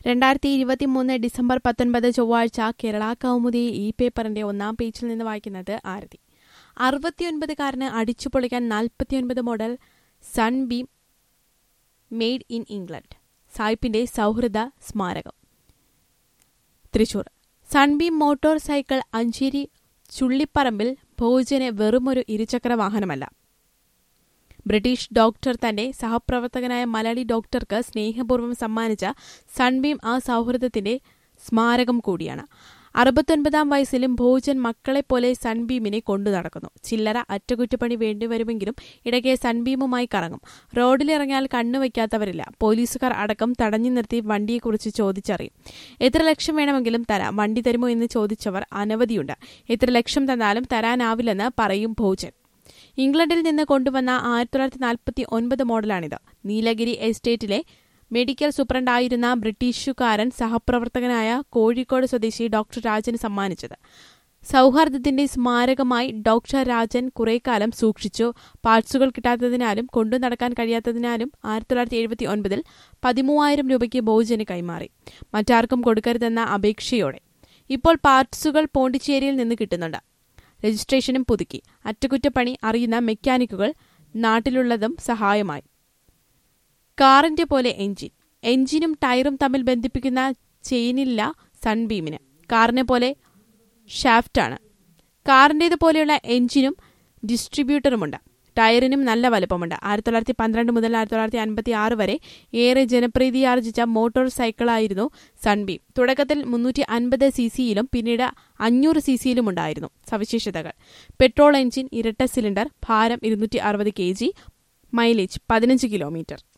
രണ്ടായിരത്തി ഇരുപത്തി മൂന്ന് ഡിസംബർ പത്തൊൻപത് ചൊവ്വാഴ്ച കേരള കൗമുദി ഈ പേപ്പറിന്റെ ഒന്നാം പേജിൽ നിന്ന് വായിക്കുന്നത് ആരതി അറുപത്തിയൊൻപതുകാരന് അടിച്ചുപൊളിക്കാൻ നാൽപ്പത്തിയൊൻപത് model Sunbeam made in England സായിപ്പിന്റെ സൗഹൃദ സ്മാരകം Thrissur Sunbeam motor cycle Ancheri ചുള്ളിപ്പറമ്പിൽ ഭോജന് വെറുമൊരു ഇരുചക്ര വാഹനമല്ല ബ്രിട്ടീഷ് ഡോക്ടർ തന്റെ സഹപ്രവർത്തകനായ മലയാളി ഡോക്ടർക്ക് സ്നേഹപൂർവ്വം സമ്മാനിച്ച സൺബീം ആ സൗഹൃദത്തിന്റെ സ്മാരകം കൂടിയാണ് അറുപത്തൊൻപതാം വയസ്സിലും ഭോജൻ മക്കളെപ്പോലെ സൺബീമിനെ കൊണ്ടു നടക്കുന്നു ചില്ലറ അറ്റകുറ്റപ്പണി വേണ്ടിവരുമെങ്കിലും ഇടയ്ക്ക് സൺബീമുമായി കറങ്ങും റോഡിലിറങ്ങിയാൽ കണ്ണുവയ്ക്കാത്തവരില്ല പോലീസുകാർ അടക്കം തടഞ്ഞു നിർത്തി വണ്ടിയെക്കുറിച്ച് ചോദിച്ചറിയും എത്ര ലക്ഷം വേണമെങ്കിലും തരാം വണ്ടി തരുമോ എന്ന് ചോദിച്ചവർ അനവധിയുണ്ട് എത്ര ലക്ഷം തന്നാലും തരാനാവില്ലെന്ന് പറയും ഭോജൻ ഇംഗ്ലണ്ടിൽ നിന്ന് കൊണ്ടുവന്ന ആയിരത്തി തൊള്ളായിരത്തി നാൽപ്പത്തി ഒൻപത് മോഡലാണിത് നീലഗിരി എസ്റ്റേറ്റിലെ മെഡിക്കൽ സൂപ്രണ്ടായിരുന്ന ബ്രിട്ടീഷുകാരൻ സഹപ്രവർത്തകനായ കോഴിക്കോട് സ്വദേശി ഡോക്ടർ രാജന് സമ്മാനിച്ചത് സൗഹാർദ്ദത്തിന്റെ സ്മാരകമായി ഡോക്ടർ രാജൻ കുറേക്കാലം സൂക്ഷിച്ചു പാർട്സുകൾ കിട്ടാത്തതിനാലും കൊണ്ടു നടക്കാൻ കഴിയാത്തതിനാലും ആയിരത്തി തൊള്ളായിരത്തി എഴുപത്തി ഒൻപതിൽ പതിമൂവായിരം രൂപയ്ക്ക് ബഹുജന് കൈമാറി മറ്റാർക്കും കൊടുക്കരുതെന്ന അപേക്ഷയോടെ ഇപ്പോൾ പാർട്സുകൾ പോണ്ടിച്ചേരിയിൽ നിന്ന് കിട്ടുന്നുണ്ട് രജിസ്ട്രേഷനും പുതുക്കി അറ്റകുറ്റപ്പണി അറിയുന്ന മെക്കാനിക്കുകൾ നാട്ടിലുള്ളതും സഹായമായി കാറിന്റെ പോലെ എഞ്ചിൻ എഞ്ചിനും ടയറും തമ്മിൽ ബന്ധിപ്പിക്കുന്ന ചെയിനില്ല സൺബീമിന് കാറിനെ പോലെ ഷാഫ്റ്റാണ് കാറിൻ്റേതുപോലെയുള്ള എഞ്ചിനും ഡിസ്ട്രിബ്യൂട്ടറുമുണ്ട് ടയറിനും നല്ല വലുപ്പമുണ്ട് ആയിരത്തി തൊള്ളായിരത്തി പന്ത്രണ്ട് മുതൽ ആയിരത്തി തൊള്ളായിരത്തി അൻപത്തി ആറ് വരെ ഏറെ ജനപ്രീതിയാർജിച്ച മോട്ടോർ സൈക്കിളായിരുന്നു സൺബീം തുടക്കത്തിൽ മുന്നൂറ്റി അൻപത് സി സിയിലും പിന്നീട് അഞ്ഞൂറ് സി സിയിലും ഉണ്ടായിരുന്നു സവിശേഷതകൾ പെട്രോൾ എഞ്ചിൻ ഇരട്ട സിലിണ്ടർ ഭാരം ഇരുന്നൂറ്റി അറുപത് കെ ജി മൈലേജ് പതിനഞ്ച് കിലോമീറ്റർ